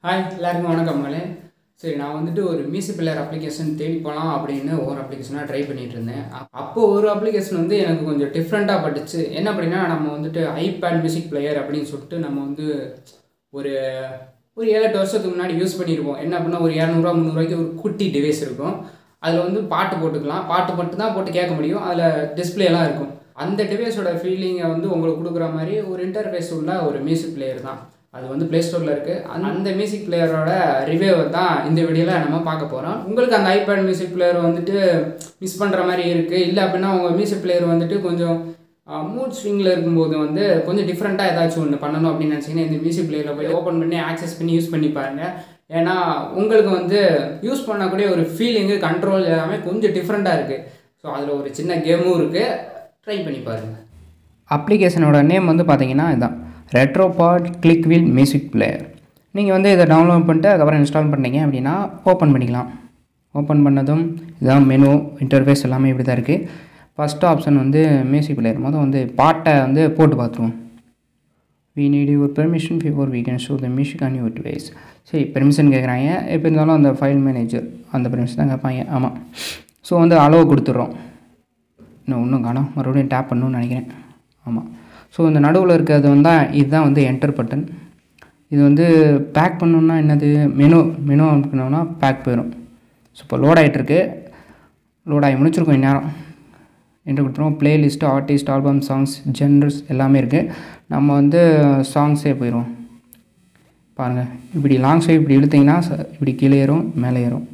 hi எல்லாருக்கும் வணக்கம் மகளே சரி நான் வந்துட்டு ஒரு மியூசிக் பிளேயர் அப்ளிகேஷன் தேடி போகலாம் அப்படின்னு ஒரு அப்ளிகேஷனாக ட்ரை பண்ணிட்டு இருந்தேன் அ- அப்போ ஒரு அப்ளிகேஷன் வந்து எனக்கு கொஞ்சம் டிஃப்ரெண்ட்டாக பட்டுச்சு என்ன அப்படின்னா நம்ம வந்துட்டு ஐபேட் மியூசிக் பிளேயர் அப்படின்னு சொல்லிட்டு நம்ம வந்து ஒரு ஒரு ஏழு எட்டு வருஷத்துக்கு முன்னாடி யூஸ் பண்ணியிருப்போம் என்ன அப்படின்னா ஒரு இரநூறுவா முந்நூறுவாய்க்கு ஒரு குட்டி டிவைஸ் இருக்கும் அதில் வந்து பாட்டு போட்டுக்கலாம் பாட்டு மட்டும் தான் போட்டு கேட்க முடியும் அதில் டிஸ்பிளேலாம் இருக்கும் அந்த டிவைஸோட ஃபீலிங்கை வந்து உங்களுக்கு கொடுக்குற மாதிரி ஒரு இன்டர்ஃபேஸ் உள்ள ஒரு மியூசிக் பிளேயர் தான் அது வந்து ப்ளே ஸ்டோரில் இருக்குது அந்த அந்த மியூசிக் பிளேயரோட ரிவ்யூவை தான் இந்த வீடியோவில் நம்ம பார்க்க போகிறோம் உங்களுக்கு அந்த ஐபேட் மியூசிக் பிளேயர் வந்துட்டு மிஸ் பண்ணுற மாதிரி இருக்குது இல்லை அப்படின்னா உங்கள் மியூசிக் பிளேயர் வந்துட்டு கொஞ்சம் மூட் ஸ்விங்கில் இருக்கும்போது வந்து கொஞ்சம் டிஃப்ரெண்ட்டாக ஏதாச்சும் ஒன்று பண்ணணும் அப்படின்னு நினச்சிங்கன்னா இந்த மியூசிக் பிளேயரில் போய் ஓப்பன் பண்ணி ஆக்சஸ் பண்ணி யூஸ் பண்ணி பாருங்கள் ஏன்னா உங்களுக்கு வந்து யூஸ் பண்ணக்கூடிய ஒரு ஃபீலிங்கு கண்ட்ரோல் எல்லாமே கொஞ்சம் டிஃப்ரெண்ட்டாக இருக்குது ஸோ அதில் ஒரு சின்ன கேமும் இருக்குது ட்ரை பண்ணி பாருங்கள் அப்ளிகேஷனோட நேம் வந்து பார்த்தீங்கன்னா இதுதான் RetroPod click wheel music player நீங்கள் வந்து இதை டவுன்லோட் பண்ணிட்டு அதுக்கப்புறம் இன்ஸ்டால் பண்ணீங்க அப்படின்னா ஓப்பன் பண்ணிக்கலாம் ஓப்பன் பண்ணதும் இதுதான் மெனு இன்டர்ஃபேஸ் எல்லாமே இப்படி தான் இருக்குது ஃபஸ்ட் ஆப்ஷன் வந்து மியூசிக் பிளேயர் மொதல் வந்து பாட்டை வந்து போட்டு பார்த்துருவோம் we need your permission before we can show the music on your device சரி பெர்மிஷன் கேட்குறாங்க எப்போ இருந்தாலும் அந்த ஃபைல் மேனேஜர் அந்த பெர்மிஷன் தான் கேட்பாங்க ஆமாம் ஸோ வந்து அளவு கொடுத்துட்றோம் இன்னும் இன்னும் காணோம் மறுபடியும் டேப் பண்ணணும்னு நினைக்கிறேன் ஆமாம் ஸோ இந்த நடுவில் இருக்கிறது வந்து இதுதான் வந்து என்டர் பட்டன் இது வந்து பேக் பண்ணணுன்னா என்னது மெனு மெனு அனுப்பினோம்னா பேக் போயிடும் ஸோ இப்போ லோட் ஆகிட்டுருக்கு லோட் ஆகி முடிச்சிருக்கோம் இந்நேரம் என்ட்ரு கொடுத்துருவோம் playlist artist album songs genres எல்லாமே இருக்குது நம்ம வந்து சாங்ஸே போயிடுவோம் பாருங்கள் இப்படி லாங் ஸ்வைப் இப்படி இழுத்தீங்கன்னா ச- இப்படி கீழே ஏறும் மேலே ஏறும்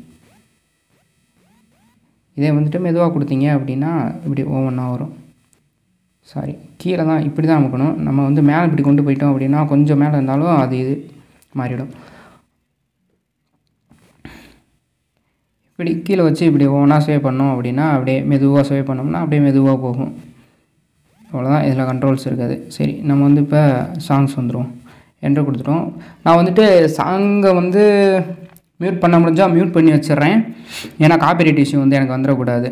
இதே வந்துட்டு மெதுவாக கொடுத்தீங்க அப்படின்னா இப்படி ஒவ்வொன்றா வரும் சாரி கீழே தான் இப்படி தான் அமுக்கணும் நம்ம வந்து மேலே இப்படி கொண்டு போயிட்டோம் அப்படின்னா கொஞ்சம் மேலே இருந்தாலும் அது இது மாறிடும் இப்படி கீழே வச்சு இப்படி ஒவ்வொன்றா சேவ் பண்ணோம் அப்படின்னா அப்படியே மெதுவாக சேவ் பண்ணோம்னா அப்படியே மெதுவாக போகும் அவ்வளோதான் இதில் கண்ட்ரோல்ஸ் இருக்காது சரி நம்ம வந்து இப்போ சாங்ஸ் வந்துடும் என்ட்ரு கொடுத்துட்டோம் நான் வந்துட்டு சாங்கை வந்து மியூட் பண்ண முடிஞ்சால் மியூட் பண்ணி வச்சிடுறேன் ஏன்னா காப்பிரைட் இஷ்யூ வந்து எனக்கு வந்துடக்கூடாது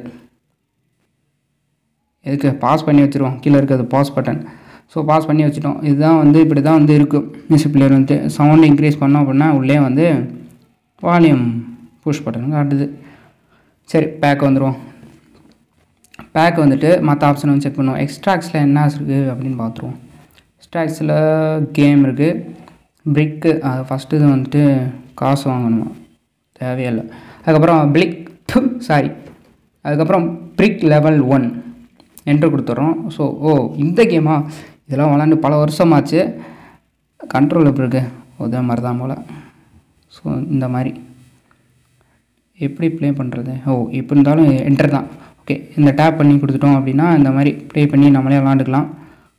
எதுக்கு பாஸ் பண்ணி வச்சுருவோம் கீழே இருக்கிறது பாஸ் பட்டன் ஸோ பாஸ் பண்ணி வச்சுட்டோம் இதுதான் வந்து இப்படி தான் வந்து இருக்கும் மியூசிக் பிளேயர் வந்து சவுண்ட் இன்க்ரீஸ் பண்ணோம் அப்படின்னா உள்ளே வந்து வால்யூம் புஷ் பட்டன் காட்டுது சரி பேக் வந்துடுவோம் பேக் வந்துட்டு மற்ற ஆப்ஷன் வந்து செக் பண்ணுவோம் எக்ஸ்ட்ராக்ஸில் என்ன இருக்குது அப்படின்னு பார்த்துருவோம் எக்ஸ்ட்ராக்ஸில் கேம் இருக்குது பிரிக்கு அது ஃபஸ்ட்டு இது வந்துட்டு காசு வாங்கணுமா தேவையில்லை அதுக்கப்புறம் பிளிக் சாரி அதுக்கப்புறம் பிரிக் லெவல் ஒன் என்ட்ரு கொடுத்துட்றோம் ஸோ ஓ இந்த கேமா இதெல்லாம் விளாண்டு பல வருஷமாச்சு கண்ட்ரோல் எப்படி இருக்கு அதே மாதிரி தான் போல் ஸோ இந்த மாதிரி எப்படி ப்ளே பண்ணுறது ஓ இப்போ இருந்தாலும் என்டர் தான் ஓகே இந்த டேப் பண்ணி கொடுத்துட்டோம் அப்படின்னா இந்த மாதிரி ப்ளே பண்ணி நம்மளே விளாண்டுக்கலாம்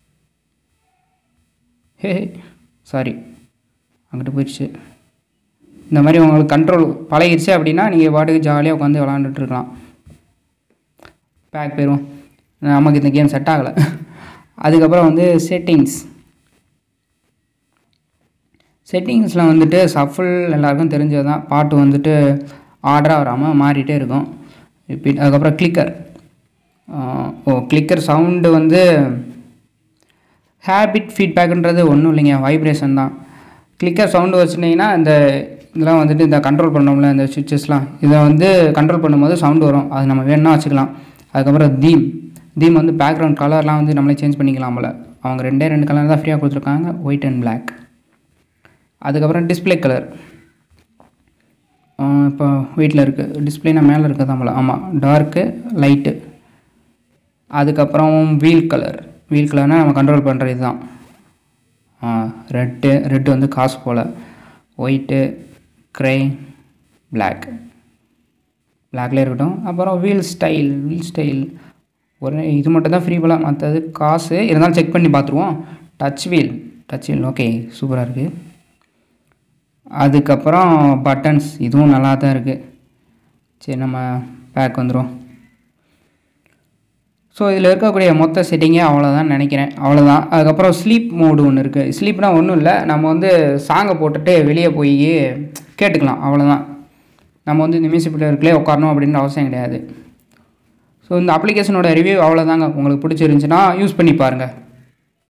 ஹே சாரி அங்கிட்டு போயிடுச்சு இந்த மாதிரி உங்களுக்கு கண்ட்ரோல் பழகிடுச்சு அப்படின்னா நீங்கள் பாட்டுக்கு ஜாலியாக உட்காந்து விளாண்டுட்டு இருக்கலாம் பேக் போயிடும் நமக்கு இந்த கேம் செட் ஆகலை அதுக்கப்புறம் வந்து செட்டிங்ஸ் செட்டிங்ஸில் வந்துட்டு சஃபிள் எல்லாருக்கும் தெரிஞ்சது தான் பாட்டு வந்துட்டு ஆர்டராக வராமல் மாறிட்டே இருக்கும் ரிப்பீட் அதுக்கப்புறம் கிளிக்கர் ஓ கிளிக்கர் சவுண்டு வந்து ஹேபிட் ஃபீட்பேக்குன்றது ஒன்றும் இல்லைங்க வைப்ரேஷன் தான் கிளிக்கர் சவுண்டு வச்சுட்டிங்கன்னா இந்த இதெல்லாம் வந்துட்டு இந்த கண்ட்ரோல் பண்ணோம்ல இந்த சுவிச்சஸ்லாம் இதை வந்து கண்ட்ரோல் பண்ணும்போது சவுண்டு வரும் அது நம்ம வேணும்னா வச்சுக்கலாம் அதுக்கப்புறம் தீம் தீம் வந்து பேக்ரவுண்ட் கலர்லாம் வந்து நம்மளே சேஞ்ச் பண்ணிக்கலாம் போல அவங்க ரெண்டே ரெண்டு கலர் தான் ஃப்ரீயாக கொடுத்துருக்காங்க ஒயிட் அண்ட் Black அதுக்கப்புறம் டிஸ்ப்ளே கலர் இப்போ வீட்டில் இருக்குது டிஸ்பிளேனா மேலே இருக்குது தான் போல ஆமாம் டார்க்கு லைட்டு அதுக்கப்புறம் வீல் கலர் வீல் கலர்னால் நம்ம கண்ட்ரோல் பண்ணுற இதுதான் ரெட்டு ரெட்டு வந்து காசு போல் ஒயிட்டு க்ரே Black பிளாக்லேயே இருக்கட்டும் அப்புறம் வீல் ஸ்டைல் வீல் ஸ்டைல் ஒரு இது மட்டும் தான் ஃப்ரீ போல மற்றது காசு இருந்தாலும் செக் பண்ணி பார்த்துருவோம் touch wheel touch wheel okay சூப்பராக இருக்குது அதுக்கப்புறம் பட்டன்ஸ் இதுவும் நல்லா தான் இருக்குது சரி நம்ம பேக் வந்துடும் ஸோ இதில் இருக்கக்கூடிய மொத்த செட்டிங்கே அவ்வளோதான் நினைக்கிறேன் அவ்வளோதான் அதுக்கப்புறம் ஸ்லீப் மோடு ஒன்று இருக்குது ஸ்லீப்னால் ஒன்றும் இல்லை நம்ம வந்து சாங்கை போட்டுட்டு வெளியே போய் கேட்டுக்கலாம் அவ்வளோதான் நம்ம வந்து இந்த மியூசிக் பிளேயருக்குள்ளே உட்காரணும் அப்படின்ற அவசியம் கிடையாது ஸோ இந்த அப்ளிகேஷனோட ரிவ்யூ அவ்வளோதாங்க உங்களுக்கு பிடிச்சிருந்துச்சுன்னா யூஸ் பண்ணி பாருங்கள்